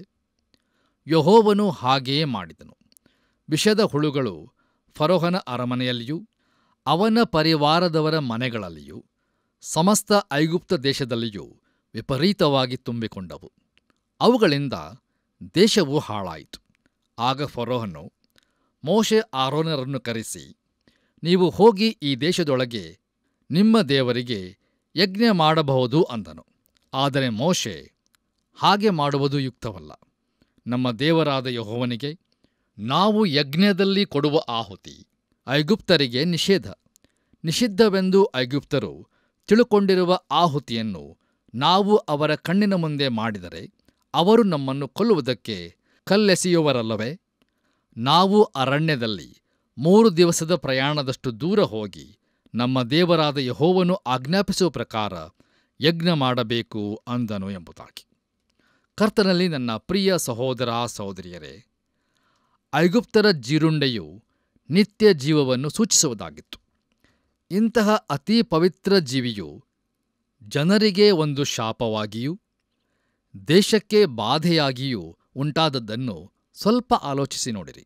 ಯಹೋವನು ಹಾಗೆಯೇ ಮಾಡಿದನು ವಿಷದ ಹುಳುಗಳು ಫರೋಹನ ಅರಮನೆಯಲ್ಲಿಯೂ ಅವನ ಪರಿವಾರದವರ ಮನೆಗಳಲ್ಲಿಯೂ ಸಮಸ್ತ ಐಗುಪ್ತ ದೇಶದಲ್ಲಿಯೂ ವಿಪರೀತವಾಗಿ ತುಂಬಿಕೊಂಡವು ಅವುಗಳಿಂದ ದೇಶವು ಹಾಳಾಯಿತು ಆಗ ಫರೋಹನು ಮೋಶೆ ಆರೋನರನ್ನು ಕರೆಸಿ ನೀವು ಹೋಗಿ ಈ ದೇಶದೊಳಗೆ ನಿಮ್ಮ ದೇವರಿಗೆ ಯಜ್ಞ ಮಾಡಬಹುದು ಅಂದನು ಆದರೆ ಮೋಶೆ ಹಾಗೆ ಮಾಡುವುದು ಯುಕ್ತವಲ್ಲ ನಮ್ಮ ದೇವರಾದ ಯಹೋವನಿಗೆ ನಾವು ಯಜ್ಞದಲ್ಲಿ ಕೊಡುವ ಆಹುತಿ ಐಗುಪ್ತರಿಗೆ ನಿಷೇಧ ನಿಷಿದ್ಧವೆಂದು ಐಗುಪ್ತರು ತಿಳುಕೊಂಡಿರುವ ಆಹುತಿಯನ್ನು ನಾವು ಅವರ ಕಣ್ಣಿನ ಮುಂದೆ ಮಾಡಿದರೆ ಅವರು ನಮ್ಮನ್ನು ಕೊಲ್ಲುವುದಕ್ಕೆ ಕಲ್ಲೆಸೆಯುವರಲ್ಲವೇ ನಾವು ಅರಣ್ಯದಲ್ಲಿ ಮೂರು ದಿವಸದ ಪ್ರಯಾಣದಷ್ಟು ದೂರ ಹೋಗಿ ನಮ್ಮ ದೇವರಾದ ಯಹೋವನು ಆಜ್ಞಾಪಿಸುವ ಪ್ರಕಾರ ಯಜ್ಞ ಮಾಡಬೇಕು ಅಂದನು ಎಂಬುದಾಗಿ ಕರ್ತನಲ್ಲಿ ನನ್ನ ಪ್ರಿಯ ಸಹೋದರ ಸಹೋದರಿಯರೇ ಐಗುಪ್ತರ ಜೀರುಂಡೆಯು ನಿತ್ಯ ಜೀವವನ್ನು ಸೂಚಿಸುವುದಾಗಿತ್ತು ಇಂತಹ ಅತಿ ಪವಿತ್ರ ಜೀವಿಯು ಜನರಿಗೆ ಒಂದು ಶಾಪವಾಗಿಯೂ ದೇಶಕ್ಕೆ ಬಾಧೆಯಾಗಿಯೂ ಉಂಟಾದದ್ದನ್ನು ಸ್ವಲ್ಪ ಆಲೋಚಿಸಿ ನೋಡಿರಿ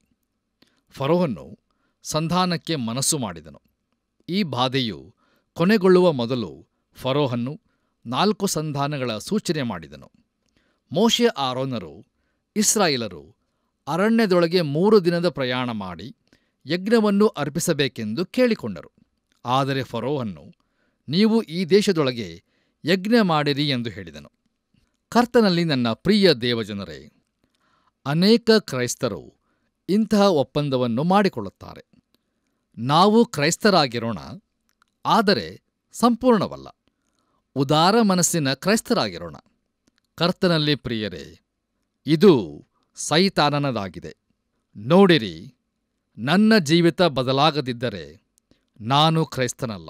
ಫರೋಹನು ಸಂಧಾನಕ್ಕೆ ಮನಸ್ಸು ಮಾಡಿದನು ಈ ಬಾಧೆಯು ಕೊನೆಗೊಳ್ಳುವ ಮೊದಲು ಫರೋಹನ್ನು ನಾಲ್ಕು ಸಂಧಾನಗಳ ಸೂಚನೆ ಮಾಡಿದನು ಮೋಶೆ ಆರೋನರು ಇಸ್ರಾಯೇಲರು ಅರಣ್ಯದೊಳಗೆ ಮೂರು ದಿನದ ಪ್ರಯಾಣ ಮಾಡಿ ಯಜ್ಞವನ್ನು ಅರ್ಪಿಸಬೇಕೆಂದು ಕೇಳಿಕೊಂಡರು ಆದರೆ ಫರೋಹನ್ನು ನೀವು ಈ ದೇಶದೊಳಗೆ ಯಜ್ಞ ಮಾಡಿರಿ ಎಂದು ಹೇಳಿದನು ಕರ್ತನಲ್ಲಿ ನನ್ನ ಪ್ರಿಯ ದೇವಜನರೇ ಅನೇಕ ಕ್ರೈಸ್ತರು ಇಂತಹ ಒಪ್ಪಂದವನ್ನು ಮಾಡಿಕೊಳ್ಳುತ್ತಾರೆ ನಾವು ಕ್ರೈಸ್ತರಾಗಿರೋಣ ಆದರೆ ಸಂಪೂರ್ಣವಲ್ಲ ಉದಾರ ಮನಸ್ಸಿನ ಕ್ರೈಸ್ತರಾಗಿರೋಣ ಕರ್ತನಲ್ಲಿ ಪ್ರಿಯರೇ ಇದು ಸೈತಾನನದಾಗಿದೆ ನೋಡಿರಿ ನನ್ನ ಜೀವಿತ ಬದಲಾಗದಿದ್ದರೆ ನಾನು ಕ್ರೈಸ್ತನಲ್ಲ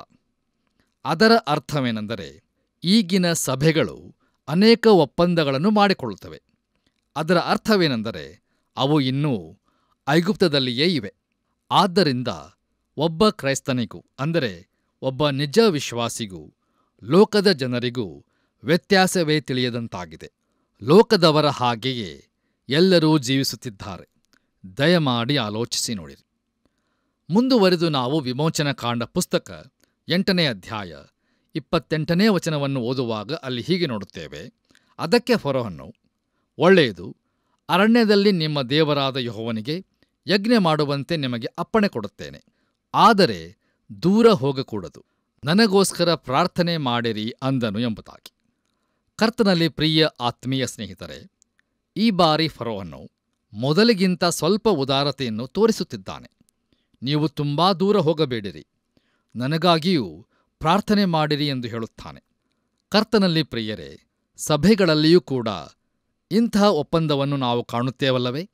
ಅದರ ಅರ್ಥವೇನೆಂದರೆ ಈಗಿನ ಸಭೆಗಳು ಅನೇಕ ಒಪ್ಪಂದಗಳನ್ನು ಮಾಡಿಕೊಳ್ಳುತ್ತವೆ ಅದರ ಅರ್ಥವೇನೆಂದರೆ ಅವು ಇನ್ನೂ ಐಗುಪ್ತದಲ್ಲಿಯೇ ಇವೆ ಆದ್ದರಿಂದ ಒಬ್ಬ ಕ್ರೈಸ್ತನಿಗೂ ಅಂದರೆ ಒಬ್ಬ ನಿಜ ವಿಶ್ವಾಸಿಗೂ ಲೋಕದ ಜನರಿಗೂ ವ್ಯತ್ಯಾಸವೇ ತಿಳಿಯದಂತಾಗಿದೆ ಲೋಕದವರ ಹಾಗೆಯೇ ಎಲ್ಲರೂ ಜೀವಿಸುತ್ತಿದ್ದಾರೆ ದಯಮಾಡಿ ಆಲೋಚಿಸಿ ನೋಡಿರಿ ಮುಂದುವರೆದು ನಾವು ವಿಮೋಚನಕಾಂಡ ಪುಸ್ತಕ ಎಂಟನೇ ಅಧ್ಯಾಯ ಇಪ್ಪತ್ತೆಂಟನೇ ವಚನವನ್ನು ಓದುವಾಗ ಅಲ್ಲಿ ಹೀಗೆ ನೋಡುತ್ತೇವೆ ಅದಕ್ಕೆ ಫರೋಹನ್ನು ಒಳ್ಳೆಯದು ಅರಣ್ಯದಲ್ಲಿ ನಿಮ್ಮ ದೇವರಾದ ಯಹೋವನಿಗೆ ಯಜ್ಞ ಮಾಡುವಂತೆ ನಿಮಗೆ ಅಪ್ಪಣೆ ಕೊಡುತ್ತೇನೆ ಆದರೆ ದೂರ ಹೋಗಕೂಡದು ನನಗೋಸ್ಕರ ಪ್ರಾರ್ಥನೆ ಮಾಡಿರಿ ಅಂದನು ಎಂಬುದಾಗಿ ಕರ್ತನಲ್ಲಿ ಪ್ರಿಯ ಆತ್ಮೀಯ ಸ್ನೇಹಿತರೆ ಈ ಬಾರಿ ಫರೋಹನ್ನು ಮೊದಲಿಗಿಂತ ಸ್ವಲ್ಪ ಉದಾರತೆಯನ್ನು ತೋರಿಸುತ್ತಿದ್ದಾನೆ ನೀವು ತುಂಬಾ ದೂರ ಹೋಗಬೇಡಿರಿ ನನಗಾಗಿಯೂ ಪ್ರಾರ್ಥನೆ ಮಾಡಿರಿ ಎಂದು ಹೇಳುತ್ತಾನೆ ಕರ್ತನಲ್ಲಿ ಪ್ರಿಯರೇ ಸಭೆಗಳಲ್ಲಿಯೂ ಕೂಡ ಇಂತಹ ಒಪ್ಪಂದವನ್ನು ನಾವು ಕಾಣುತ್ತೇವಲ್ಲವೇ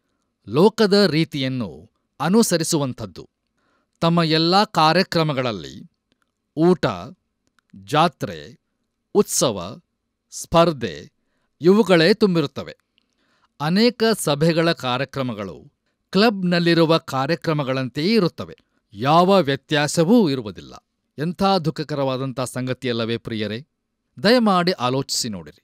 ಲೋಕದ ರೀತಿಯನ್ನು ಅನುಸರಿಸುವಂಥದ್ದು ತಮ್ಮ ಎಲ್ಲ ಕಾರ್ಯಕ್ರಮಗಳಲ್ಲಿ ಊಟ ಜಾತ್ರೆ ಉತ್ಸವ ಸ್ಪರ್ಧೆ ಇವುಗಳೇ ತುಂಬಿರುತ್ತವೆ ಅನೇಕ ಸಭೆಗಳ ಕಾರ್ಯಕ್ರಮಗಳು ಕ್ಲಬ್ನಲ್ಲಿರುವ ಕಾರ್ಯಕ್ರಮಗಳಂತೆಯೇ ಇರುತ್ತವೆ ಯಾವ ವ್ಯತ್ಯಾಸವೂ ಇರುವುದಿಲ್ಲ ಎಂಥ ದುಃಖಕರವಾದಂಥ ಸಂಗತಿಯಲ್ಲವೇ ಪ್ರಿಯರೇ ದಯಮಾಡಿ ಆಲೋಚಿಸಿ ನೋಡಿರಿ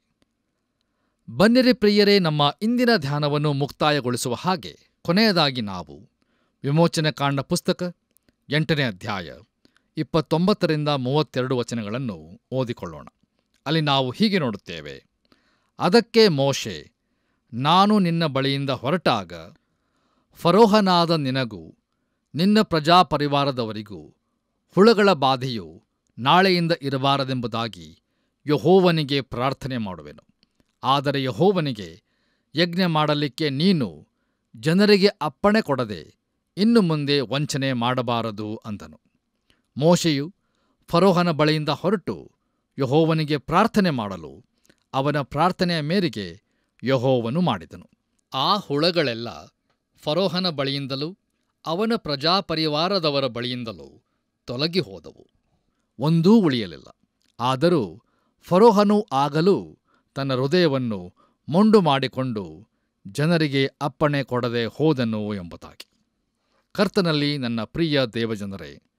ಬನ್ನಿರಿ ಪ್ರಿಯರೇ ನಮ್ಮ ಇಂದಿನ ಧ್ಯಾನವನ್ನು ಮುಕ್ತಾಯಗೊಳಿಸುವ ಹಾಗೆ ಕೊನೆಯದಾಗಿ ನಾವು ವಿಮೋಚನಕಾಂಡ ಪುಸ್ತಕ ಎಂಟನೇ ಅಧ್ಯಾಯ ಇಪ್ಪತ್ತೊಂಬತ್ತರಿಂದ ಮೂವತ್ತೆರಡು ವಚನಗಳನ್ನು ಓದಿಕೊಳ್ಳೋಣ ಅಲ್ಲಿ ನಾವು ಹೀಗೆ ನೋಡುತ್ತೇವೆ ಅದಕ್ಕೆ ಮೋಶೆ ನಾನು ನಿನ್ನ ಬಳಿಯಿಂದ ಹೊರಟಾಗ ಫರೋಹನಾದ ನಿನಗೂ ನಿನ್ನ ಪ್ರಜಾಪರಿವಾರದವರಿಗೂ ಹುಳುಗಳ ಬಾಧೆಯು ನಾಳೆಯಿಂದ ಇರಬಾರದೆಂಬುದಾಗಿ ಯಹೋವನಿಗೆ ಪ್ರಾರ್ಥನೆ ಮಾಡುವೆನು ಆದರೆ ಯಹೋವನಿಗೆ ಯಜ್ಞ ಮಾಡಲಿಕ್ಕೆ ನೀನು ಜನರಿಗೆ ಅಪ್ಪಣೆ ಕೊಡದೆ ಇನ್ನು ಮುಂದೆ ವಂಚನೆ ಮಾಡಬಾರದು ಅಂದನು ಮೋಶೆಯು ಫರೋಹನ ಬಳಿಯಿಂದ ಹೊರಟು ಯಹೋವನಿಗೆ ಪ್ರಾರ್ಥನೆ ಮಾಡಲು ಅವನ ಪ್ರಾರ್ಥನೆಯ ಮೇರೆಗೆ ಯಹೋವನು ಮಾಡಿದನು ಆ ಹುಳಗಳೆಲ್ಲ ಫರೋಹನ ಬಳಿಯಿಂದಲೂ ಅವನ ಪ್ರಜಾಪರಿವಾರದವರ ಬಳಿಯಿಂದಲೂ ತೊಲಗಿ ಹೋದವು ಒಂದೂ ಉಳಿಯಲಿಲ್ಲ ಆದರೂ ಫರೋಹನು ಆಗಲೂ ತನ್ನ ಹೃದಯವನ್ನು ಮೊಂಡು ಮಾಡಿಕೊಂಡು ಜನರಿಗೆ ಅಪ್ಪಣೆ ಕೊಡದೆ ಹೋದನು ಎಂಬುದಾಗಿ ಕರ್ತನಲ್ಲಿ ನನ್ನ ಪ್ರಿಯ ದೇವಜನರೇ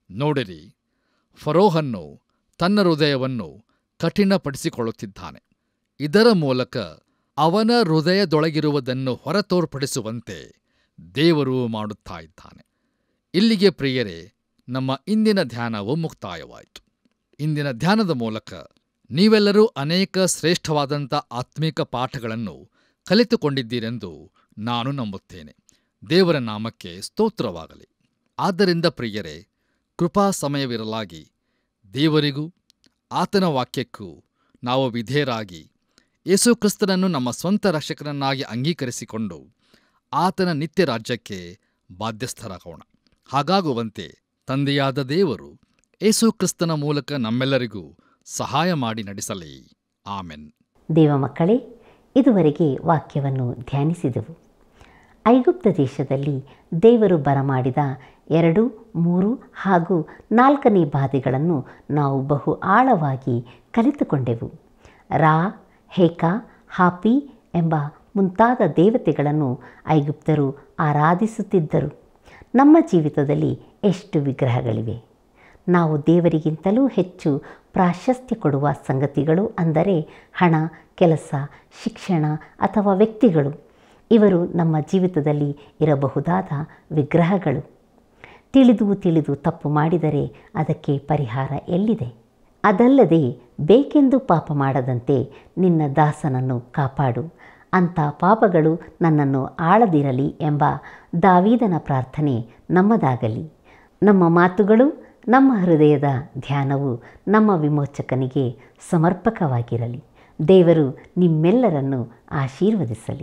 ನೋಡಿರಿ ಫರೋಹನ್ನು ತನ್ನ ಹೃದಯವನ್ನು ಕಠಿಣಪಡಿಸಿಕೊಳ್ಳುತ್ತಿದ್ದಾನೆ ಇದರ ಮೂಲಕ ಅವನ ಹೃದಯದೊಳಗಿರುವುದನ್ನು ಹೊರತೋರ್ಪಡಿಸುವಂತೆ ದೇವರು ಮಾಡುತ್ತಾ ಇದ್ದಾನೆ ಇಲ್ಲಿಗೆ ಪ್ರಿಯರೇ ನಮ್ಮ ಇಂದಿನ ಧ್ಯಾನವು ಮುಕ್ತಾಯವಾಯಿತು ಇಂದಿನ ಧ್ಯಾನದ ಮೂಲಕ ನೀವೆಲ್ಲರೂ ಅನೇಕ ಶ್ರೇಷ್ಠವಾದಂಥ ಆತ್ಮಿಕ ಪಾಠಗಳನ್ನು ಕಲಿತುಕೊಂಡಿದ್ದೀರೆಂದು ನಾನು ನಂಬುತ್ತೇನೆ ದೇವರ ನಾಮಕ್ಕೆ ಸ್ತೋತ್ರವಾಗಲಿ ಆದ್ದರಿಂದ ಪ್ರಿಯರೇ ಕೃಪಾ ಸಮಯವಿರಲಾಗಿ ದೇವರಿಗೂ ಆತನ ವಾಕ್ಯಕ್ಕೂ ನಾವು ವಿಧೇಯರಾಗಿ ಯೇಸು ಕ್ರಿಸ್ತನನ್ನು ನಮ್ಮ ಸ್ವಂತ ರಕ್ಷಕನನ್ನಾಗಿ ಅಂಗೀಕರಿಸಿಕೊಂಡು ಆತನ ನಿತ್ಯ ರಾಜ್ಯಕ್ಕೆ ಬಾಧ್ಯಸ್ಥರಾಗೋಣ ಹಾಗಾಗುವಂತೆ ತಂದೆಯಾದ ದೇವರು ಯೇಸು ಕ್ರಿಸ್ತನ ಮೂಲಕ ನಮ್ಮೆಲ್ಲರಿಗೂ ಸಹಾಯ ಮಾಡಿ ನಡೆಸಲಿ ಆಮೆನ್ ದೇವ ಮಕ್ಕಳೇ ಇದುವರೆಗೆ ವಾಕ್ಯವನ್ನು ಧ್ಯಾನಿಸಿದೆವು ಐಗುಪ್ತ ದೇಶದಲ್ಲಿ ದೇವರು ಬರಮಾಡಿದ ಎರಡು ಮೂರು ಹಾಗೂ ನಾಲ್ಕನೇ ಬಾಧೆಗಳನ್ನು ನಾವು ಬಹು ಆಳವಾಗಿ ಕಲಿತುಕೊಂಡೆವು ರಾ ಹೇಕ ಹಾಪಿ ಎಂಬ ಮುಂತಾದ ದೇವತೆಗಳನ್ನು ಐಗುಪ್ತರು ಆರಾಧಿಸುತ್ತಿದ್ದರು ನಮ್ಮ ಜೀವಿತದಲ್ಲಿ ಎಷ್ಟು ವಿಗ್ರಹಗಳಿವೆ ನಾವು ದೇವರಿಗಿಂತಲೂ ಹೆಚ್ಚು ಪ್ರಾಶಸ್ತ್ಯ ಕೊಡುವ ಸಂಗತಿಗಳು ಅಂದರೆ ಹಣ ಕೆಲಸ ಶಿಕ್ಷಣ ಅಥವಾ ವ್ಯಕ್ತಿಗಳು ಇವರು ನಮ್ಮ ಜೀವಿತದಲ್ಲಿ ಇರಬಹುದಾದ ವಿಗ್ರಹಗಳು ತಿಳಿದು ತಿಳಿದು ತಪ್ಪು ಮಾಡಿದರೆ ಅದಕ್ಕೆ ಪರಿಹಾರ ಎಲ್ಲಿದೆ ಅದಲ್ಲದೆ ಬೇಕೆಂದು ಪಾಪ ಮಾಡದಂತೆ ನಿನ್ನ ದಾಸನನ್ನು ಕಾಪಾಡು ಅಂಥ ಪಾಪಗಳು ನನ್ನನ್ನು ಆಳದಿರಲಿ ಎಂಬ ದಾವೀದನ ಪ್ರಾರ್ಥನೆ ನಮ್ಮದಾಗಲಿ ನಮ್ಮ ಮಾತುಗಳು ನಮ್ಮ ಹೃದಯದ ಧ್ಯಾನವು ನಮ್ಮ ವಿಮೋಚಕನಿಗೆ ಸಮರ್ಪಕವಾಗಿರಲಿ ದೇವರು ನಿಮ್ಮೆಲ್ಲರನ್ನು ಆಶೀರ್ವದಿಸಲಿ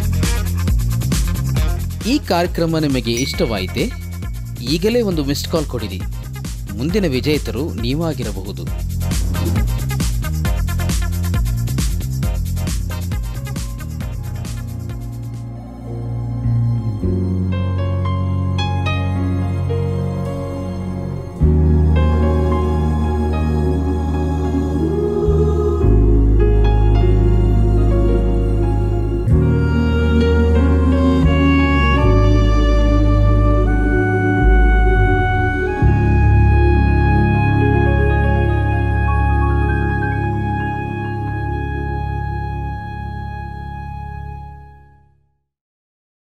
ಈ ಕಾರ್ಯಕ್ರಮ ನಿಮಗೆ ಇಷ್ಟವಾಯಿತೆ ಈಗಲೇ ಒಂದು ಮಿಸ್ಡ್ ಕಾಲ್ ಕೊಡಿರಿ ಮುಂದಿನ ವಿಜೇತರು ನೀವಾಗಿರಬಹುದು